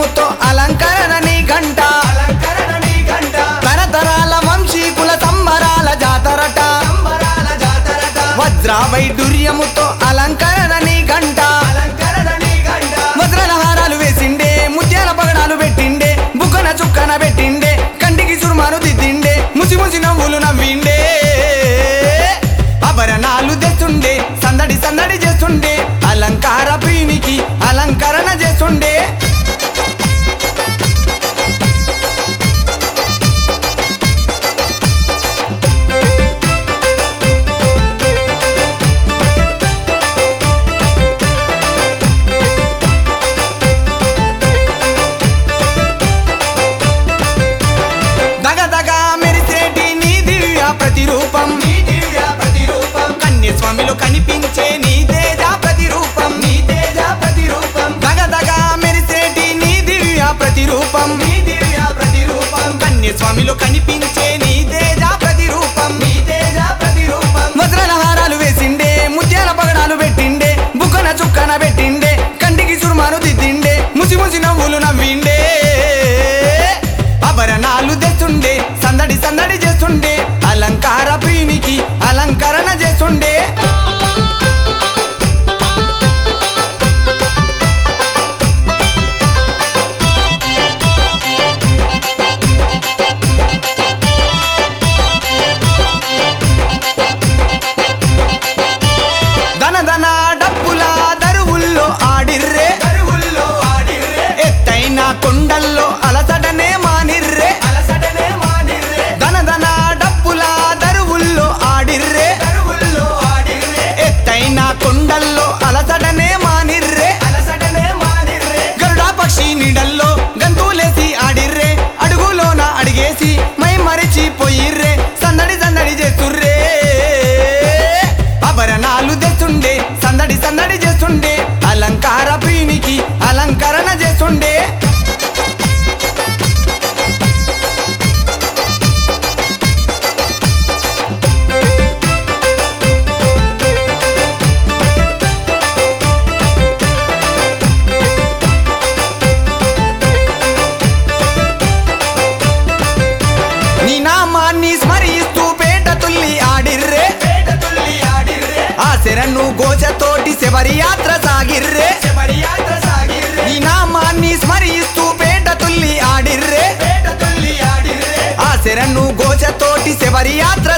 దుర్యముతో అలంకరణ నీ గంట అలంకరణ నీ గంట తరతరాల వంశీకుల సంబరాల జాతరట సంబరాల జాతరట వజ్ర వైడూర్యముతో అలంకరణ నీ గంట అలంకరణ నీ గంట వజ్రాల హారాలు వేసిండే ముత్యాల పగడాలు పెట్టిండే బుక్కన చుక్కన పెట్టిండే కంటికి సురుమాను దిద్దిండే ముసి ముసి నవ్వులు నవ్విండే ఆభరణాలు తెస్తుండే సందడి సందడి చేస్తుండే అలంకార ప్రియునికి అలంకరణ చేస్తుండే దగ దగ మెరిసేటి నీ దివ్య ప్రతిరూపం నీ దివ్య ప్రతిరూపం కన్య స్వామిలో కనిపించే నీ తేజ ప్రతిరూపం నీ తేజ ప్రతిరూపం దగ దగ మెరిసేటి నీ దివ్య ప్రతిరూపం నీ దివ్య ప్రతిరూపం కన్య స్వామిలో కనిపించే నీ తేజ ప్రతిరూపం నీ తేజ ప్రతిరూపం వజ్రాల హారాలు వేసిండే ముత్యాల పగడాలు పెట్టిండే బుక్కన చుక్కన పెట్టిండే కంటికి సురుమాను దిద్దిండే ముసి ముసి నవ్వులు నవ్విండే ఆభరణాలు తెస్తుండే సందడి సందడి చేస్తుండే అలంకార ప్రియునికి అలంకరణ చేస్తుండే ధన ధన డప్పుల దరువుల్లో ఆడిర్రే కరువుల్లో ఆడిర్రే ఎత్తైన కొండల్లో అలసటనే మానిర్రే అలసటనే మానిర్రే ధన ధన డప్పుల దరువుల్లో ఆడిర్రే కరువుల్లో ఆడిర్రే ఎత్తైన కొండల్లో అలసటనే మానిర్రే అలసటనే మానిర్రే గరుడా పక్షి నీడల్లో గంతులేసి ఆడిర్రే అడుగులోన అడిగేసి మై మరిచి పోయిర్రే సందడి సందడి చేస్తుర్రే ఆభరణాలు తెస్తుండే సందడి సందడి చేస్తుండే అలంకార ప్రియునికి అలంకరణ చేస్తుండే నీ నామాన్ని స్మరిస్తూ పేట తుల్లి ఆడిర్రే పేట తుల్లి ఆడిర్రే ఆ శరణు గోచతోటి శబరి యాత్ర సాగిర్రే శబరి యాత్ర సాగిర్రే నీ నామాన్ని స్మరిస్తూ పేట తుల్లి ఆడిర్రే పేట తుల్లి ఆడిర్రే ఆ శరణు గోచతోటి శబరి యాత్ర